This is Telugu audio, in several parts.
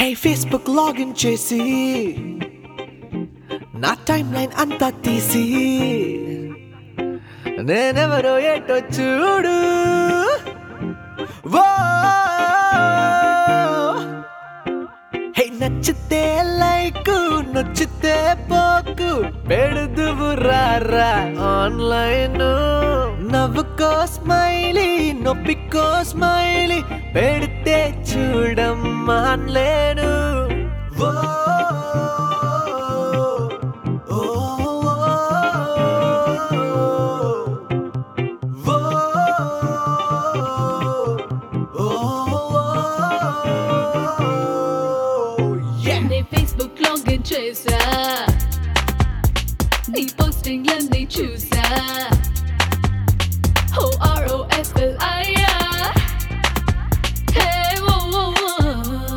హే ఫేస్బుక్ లాగిన్ చేసి నా టైం లైన్ అంతా తీసి నేనెవరో ఏటో చూడు వో హే నచ్చితే లైక్ నచ్చితే పోకు పెడుదువు రారా ఆన్లైన్ నవ్వుకో స్మైలీ నొప్పికో స్మైలీ పెడితే చూడమ్మాన్లేను ఓ ఓ, ఓ, ఓ, ఓ, yeah. నీ ఫేస్బుక్ లాగిన్ చేసా నీ పోస్టింగ్లన్నీ చూసా ఓ ఆర్ ఓ ఎఫ్ ఎల్ ఐఆ హే ఓ ఓ ఓ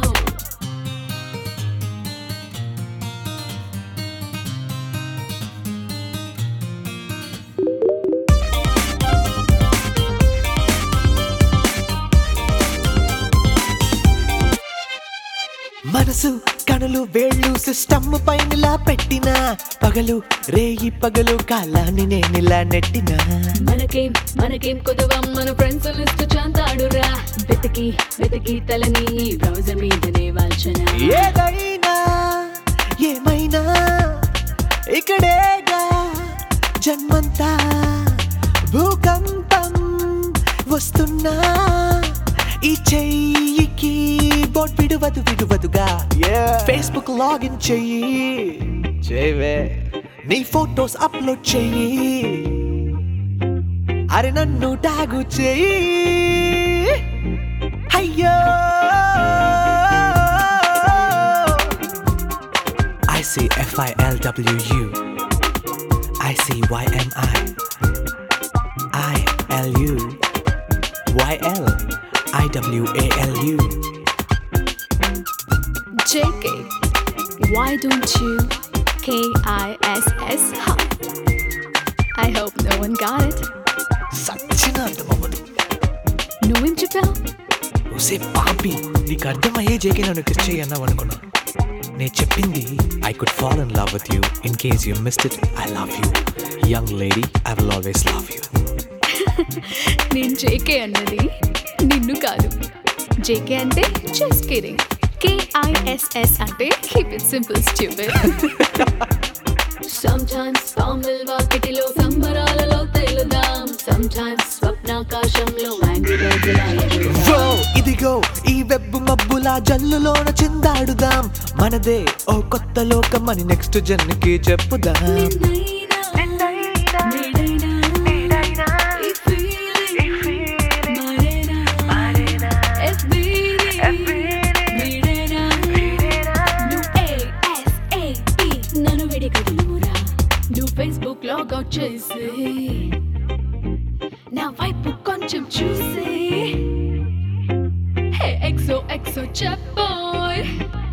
మనసు కనులు వేళ్ళు సిస్టమ్ పైనలా పెట్టిన పగలు రేయి పగలు కాలాన్ని నేనిలా నెట్టిన మనకేం మనకేం కొదవం మన ఫ్రెండ్స్ లిస్ట్ చాంతాడురా వెతికి వెతికి తలని బ్రౌజర్ మీదనే వాల్చన ఏదైనా ఏమైనా ఇక్కడేగా జన్మంతా భూకంపం వస్తున్నా ఈ చెయ్యికి బోట్ విడువదు విడువదుగా ఫేస్బుక్ లాగిన్ చెయ్యి చేయవే నీ ఫోటోస్ అప్లోడ్ చెయ్యి అరే నన్ను టాగు చెయ్యి అయ్యో I see F I L W U. I see Y M I. I L U. Y L. I W A L U. JK why don't you K I S S huh? I hope no one got it సచ్చిన అర్థమవ్వదు నువ్వేం చెప్పావు ఉసే పాపి నీకు అర్థమయ్యే జేకే నన్ను కిస్ చేయన్నావు అనుకున్నా నేను చెప్పింది I could fall in love with you in case you missed it I love you young lady I will always love you నేను జేకే అన్నది నిన్ను కాదు జేకే అంటే జస్ట్ కిడింగ్ కేఐఎస్ఎస్ అంటే keep it simple stupid Sometimes పాముల్ వాకిటిలో సంబరాలలో తేలుదాం Sometimes స్వప్నాకాశంలో యాంగ్రీ Whoa, ఇదిగో ఈ వెబ్బు మబ్బుల జల్లులోన చిందాడుదాం మనదే ఓ కొత్త లోకం అని నెక్స్ట్ జన్కి చెప్పుదాం ఫేస్బుక్ లాగౌట్ చేసి నా వైపు కొంచెం చూసి హే ఎక్సో ఎక్సో చెప్పోయ్